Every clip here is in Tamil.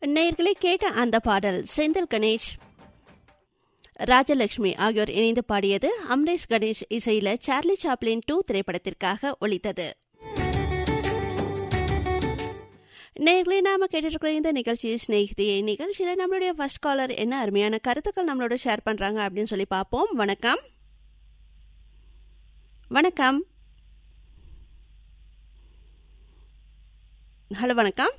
நேயர்களை கேட்ட அந்த பாடல் செந்தில் கணேஷ் ராஜலட்சுமி ஆகியோர் இணைந்து பாடியது அம்ரேஷ் கணேஷ் இசையில சார்லி சாப்ளின் டூ திரைப்படத்திற்காக ஒலித்தது நேர்களே நாம கேட்டுருக்கிற இந்த நிகழ்ச்சி ஸ்நேகிதியை நிகழ்ச்சியில நம்மளுடைய ஃபர்ஸ்ட் காலர் என்ன அருமையான கருத்துக்கள் நம்மளோட ஷேர் பண்றாங்க அப்படின்னு சொல்லி பார்ப்போம் வணக்கம் வணக்கம் ஹலோ வணக்கம்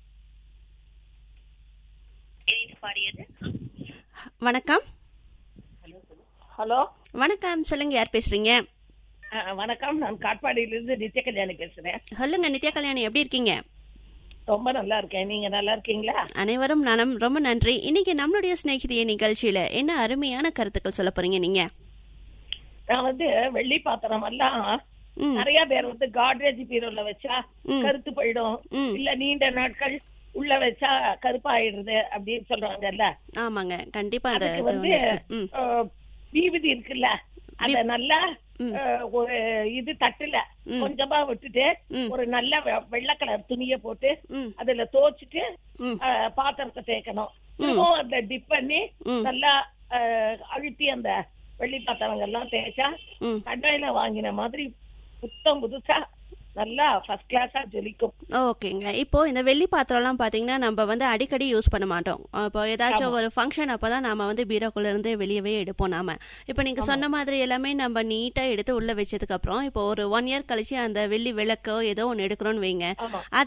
வணக்கம் ஹலோ வணக்கம் சொல்லுங்க யார் பேசுறீங்க அஹ், வணக்கம் நான் காட்பாடியிலிருந்து நித்ய கல்யாணி பேசுறேன் சொல்லுங்க நித்யா கல்யாணி எப்படி இருக்கீங்க ரொம்ப நல்லா இருக்கேன் நீங்க நல்லா இருக்கீங்களா அனைவரும் நலம் ரொம்ப நன்றி இன்னைக்கு நம்மளுடைய சிநேகிதிய நிகழ்ச்சியில என்ன அருமையான கருத்துக்கள் சொல்ல போறீங்க நீங்க நான் வந்து வெள்ளி பாத்திரம் எல்லாம் ம் நிறைய பேர் வந்து காட்ரேஜ் பீரோல வச்சா ம். கருத்து போயிடும் ம். இல்ல நீண்ட நாட்கள் உள்ள வச்சா கருப்பாயிடுது அப்படின்னு சொல்றாங்கல்ல ஆமாங்க கண்டிப்பா அந்த அதுக்கு இது வந்து ஒண்ணு இருக்கு. ம் அஹ், விபூதி இருக்குல்ல அத நல்லா ம். அஹ், ஒரு இது தட்டுல ம். கொஞ்சமா விட்டுட்டு ம். ஒரு நல்ல வெ- வெள்ளை கலர் துணிய போட்டு ம் அதுல தோச்சிட்டு ம் அஹ், பாத்திரத்தை தேய்க்கணும் திரும்பவும் அந்த டிப் பண்ணி ம். நல்லா அஹ், அழுத்தி அந்த வெள்ளி பாத்திரங்கள்லாம் தேய்ச்சா ம் கடையில வாங்கின மாதிரி புத்தம் புதுசா நல்லா ஃபர்ஸ்ட் கிளாஸா ஜொலிக்கும் ஓகேங்க இப்போ இந்த வெள்ளி பாத்திரம்லாம் பாத்தீங்கன்னா நம்ம வந்து அடிக்கடி யூஸ் பண்ண மாட்டோம் இப்போ ஏதாச்சும் ஒரு ஃபங்க்ஷன் அப்பதான் நாம வந்து பீரோக்குள்ள இருந்து வெளியவே எடுப்போம் நாம இப்போ நீங்க சொன்ன மாதிரி எல்லாமே நம்ம நீட்டா எடுத்து உள்ள வச்சதுக்கு அப்புறம் இப்போ ஒரு ஒன் இயர் கழிச்சு அந்த வெள்ளி விளக்கோ ஏதோ ஒன்று எடுக்கிறோம்னு வைங்க ஆமா